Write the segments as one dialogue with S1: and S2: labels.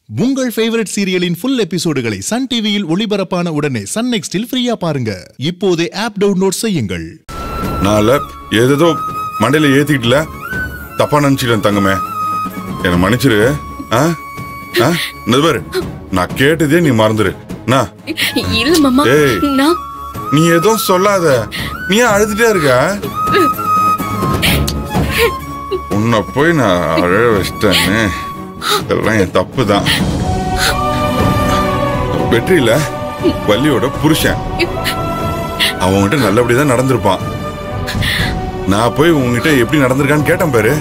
S1: உங்கள் ஃபேவரட் சீரியலின் ஃபுல் எபிசோடுகளை சன் டிவியில் ஒளிபரப்பான உடனே சன் நெக்ஸ்டில் ஃப்ரீயா பாருங்க இப்போதே ஆப் டவுன்லோட் செய்யுங்கள்
S2: நான்ல ஏதேதோ மண்டையில ஏத்திக்கிட்டல தப்பா நினைச்சிட்டேன் தங்கமே என்னை மன்னிச்சிரு ஆ ஆ இந்த பாரு நான் கேட்டதே நீ மறந்துரு நான்
S3: இல்ல மாமா
S2: ஏய்.
S3: நான்
S2: நீ எதுவும் சொல்லாத நீ ஏன் அழுதுட்டே இருக்க உன்னை போய் நான் அழ வச்சிட்டேன்னு இதெல்லாம் என் தப்பு தான் வெற்றியில வள்ளியோட புருஷன் அவன்கிட்ட நல்லபடியா தான் நடந்திருப்பான் நான் போய் உங்ககிட்ட எப்படி நடந்திருக்கான்னு கேட்டேன் பாரு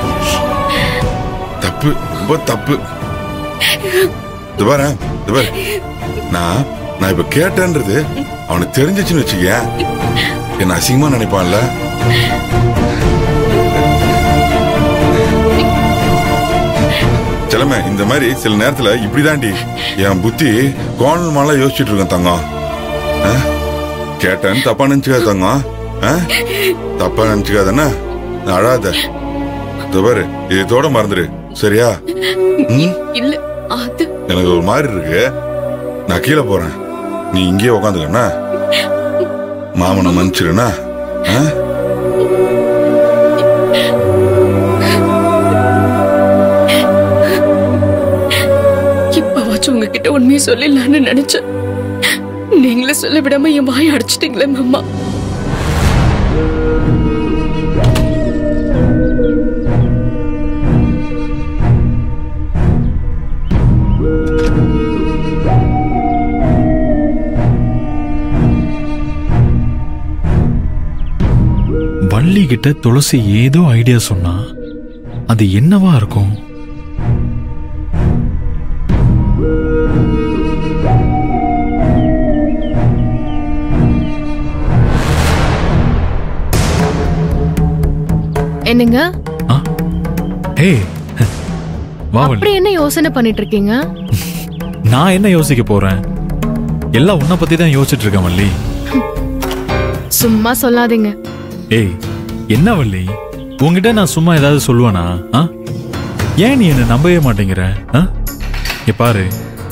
S2: தப்பு ரொம்ப தப்பு இது பாரு இது பாரு நான் நான் இப்ப கேட்டேன்றது அவனுக்கு தெரிஞ்சிச்சுன்னு வச்சுக்க என்ன அசிங்கமா நினைப்பான்ல செலமே இந்த மாதிரி சில நேரத்துல இப்படிதாண்டி என் புத்தி கோணமாலாம் யோசிச்சுட்டு இருக்கேன் தங்கம் ஆ? கேட்டேன்னு தப்பா நினைச்சுக்காத தங்கம் ஆ? தப்பா நினைச்சுக்காதண்ணா அழாத இது பாரு இதோட மறந்துடு சரியா ம்
S3: இல்ல அது
S2: எனக்கு ஒரு மாதிரி இருக்கு நான் கீழே போறேன் நீ இங்கேயே உக்காந்துக்கண்ணா மாமனை மன்னிச்சிருண்ணா ஆ?
S3: இப்பவாச்சும் உங்ககிட்ட உண்மையை சொல்லிடலான்னு நினைச்சேன் நீங்களே சொல்ல விடாம என் வாயை அடிச்சிட்டீங்களே மாமா
S4: வள்ளி கிட்ட துளசி ஏதோ ஐடியா சொன்னா அது என்னவா இருக்கும்
S5: என்னங்க
S4: ஆ? ஏய் வா வள்ளி
S5: அப்படி என்ன யோசனை பண்ணிட்டு இருக்கீங்க
S4: நான் என்ன யோசிக்க போறேன் எல்லாம் உன்னை பத்தி தான் யோசிச்சுட்டு இருக்கேன் வள்ளி
S5: சும்மா சொல்லாதீங்க
S4: ஏய் என்ன வள்ளி உன்கிட்ட நான் சும்மா ஏதாவது சொல்லுவேனா ஆ ஏன் நீ என்ன நம்பவே மாட்டேங்கிற ஆ இங்க பாரு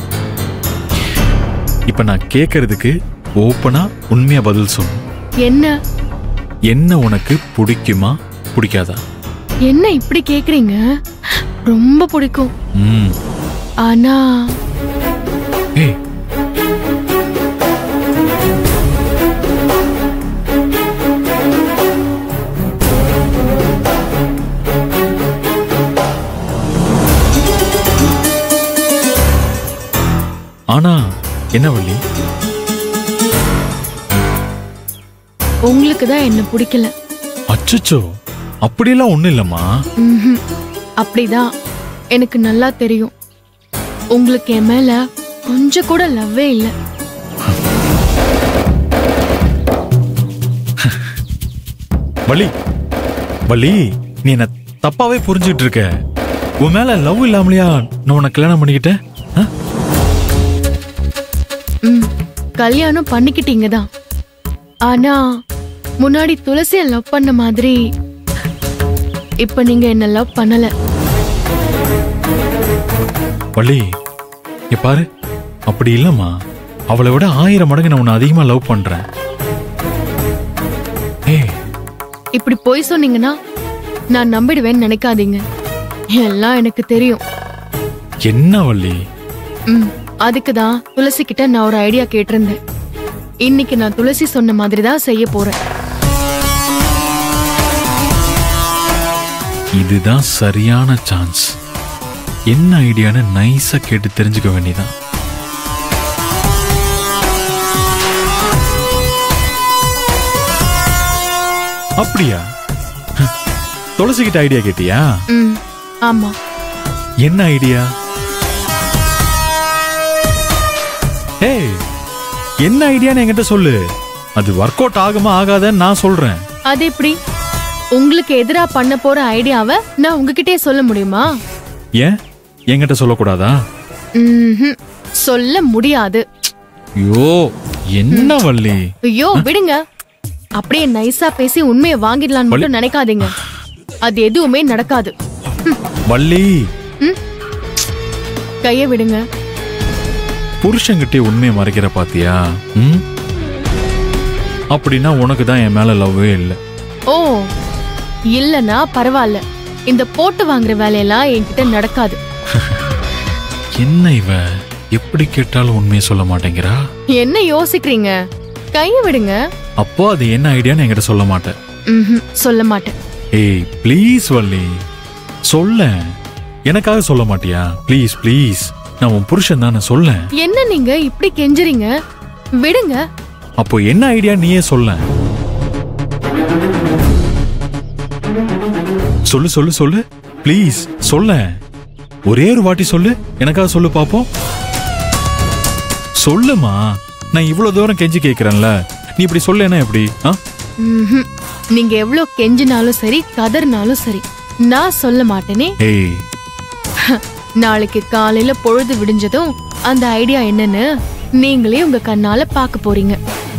S4: இப்ப நான் கேக்குறதுக்கு ஓப்பனா உண்மையா பதில் சொல்லு
S5: என்ன
S4: என்ன உனக்கு பிடிக்குமா பிடிக்காதா
S5: என்ன இப்படி கேக்குறீங்க ரொம்ப பிடிக்கும்
S4: ம்
S5: ஆனா
S4: ஏய் ஆனா என்ன வள்ளி
S5: உங்களுக்கு தான் என்ன பிடிக்கல
S4: அச்சச்சோ அப்படியெல்லாம் ஒண்ணும் இல்லம்மா
S5: ம்ஹும். அப்படிதான் எனக்கு நல்லா தெரியும் உங்களுக்கு என் மேல கொஞ்சம் கூட லவ்வே இல்ல
S4: வள்ளி வள்ளி நீ என்ன தப்பாவே புரிஞ்சுட்டு இருக்க உன் மேல லவ் இல்லாமலையா நான் உன்னை கல்யாணம் பண்ணிக்கிட்டேன் ஆ?
S5: ம் கல்யாணம் பண்ணிக்கிட்டீங்க தான் ஆனா முன்னாடி துளசிய லவ் பண்ண மாதிரி இப்ப நீங்க என்ன லவ் பண்ணல
S4: வள்ளி இங்க பாரு அப்படி இல்லம்மா அவளை விட ஆயிரம் மடங்கு நான் உன்னை அதிகமா லவ் பண்றேன் ஏய்
S5: இப்படி பொய் சொன்னீங்கன்னா நான் நம்பிடுவேன்னு நினைக்காதீங்க எல்லாம் எனக்கு தெரியும்
S4: என்ன வள்ளி
S5: ம் அதுக்கு தான் துளசி கிட்ட நான் ஒரு ஐடியா கேட்டிருந்தேன் இன்னைக்கு நான் துளசி சொன்ன மாதிரி தான் செய்ய போறேன்
S4: இதுதான் சரியான சான்ஸ் என்ன ஐடியான்னு நைஸா கேட்டு தெரிஞ்சுக்க வேண்டியதான் அப்படியா ஹ, துளசிக்கிட்ட ஐடியா கேட்டியா
S5: ம் ஆமா
S4: என்ன ஐடியா ஏய் என்ன ஐடியான்னு என்கிட்ட சொல்லு அது ஒர்க் அவுட் ஆகுமா ஆகாதன்னு நான் சொல்றேன்
S5: அது எப்படி உங்களுக்கு எதிரா பண்ண போற ஐடியாவை நான் உங்ககிட்டயே சொல்ல முடியுமா
S4: ஏன் என்கிட்ட சொல்லக்கூடாதா
S5: ம்ஹும். சொல்ல முடியாது
S4: ஐயோ என்ன வள்ளி
S5: ஐயோ விடுங்க அப்படியே நைஸா பேசி உண்மையை வாங்கிடலாம்னு மட்டும் நினைக்காதீங்க அது எதுவுமே நடக்காது
S4: வள்ளி
S5: ம்? கைய விடுங்க
S4: புருஷன்கிட்டே உண்மையை மறைக்கிற பாத்தியா ம் அப்படின்னா உனக்கு தான் என் மேல லவ்வே இல்லை
S5: ஓ இல்லனா பரவாயில்ல இந்த போட்டு வாங்குற வேலையெல்லாம் என்கிட்ட நடக்காது
S4: என்ன இவ எப்படி கேட்டாலும் உண்மையை சொல்ல மாட்டேங்கிறா
S5: என்ன யோசிக்கிறீங்க கைய விடுங்க
S4: அப்போ அது என்ன ஐடியான்னு என்கிட்ட சொல்ல மாட்டேன்
S5: ம்ஹும், சொல்ல மாட்டேன்
S4: ஏய் ப்ளீஸ் வள்ளி சொல்ல எனக்காக சொல்ல மாட்டியா ப்ளீஸ் ப்ளீஸ் நான் உன் புருஷன் தானே சொல்ல
S5: என்ன நீங்க இப்படி கெஞ்சுறீங்க விடுங்க
S4: அப்போ என்ன ஐடியா நீயே சொல்ல சொல்லு சொல்லு சொல்லு ப்ளீஸ் சொல்ல ஒரே ஒரு வாட்டி சொல்லு எனக்காக சொல்லு பாப்போம் சொல்லுமா நான் இவ்வளவு தூரம் கெஞ்சி கேக்குறேன்ல நீ இப்படி சொல்லேன்னா எப்படி ஆ
S5: ம்ஹும். நீங்க எவ்வளவு கெஞ்சினாலும் சரி கதறினாலும் சரி நான் சொல்ல மாட்டேனே
S4: ஏய்
S5: நாளைக்கு காலையில பொழுது விடிஞ்சதும் அந்த ஐடியா என்னன்னு நீங்களே உங்க கண்ணால பார்க்க போறீங்க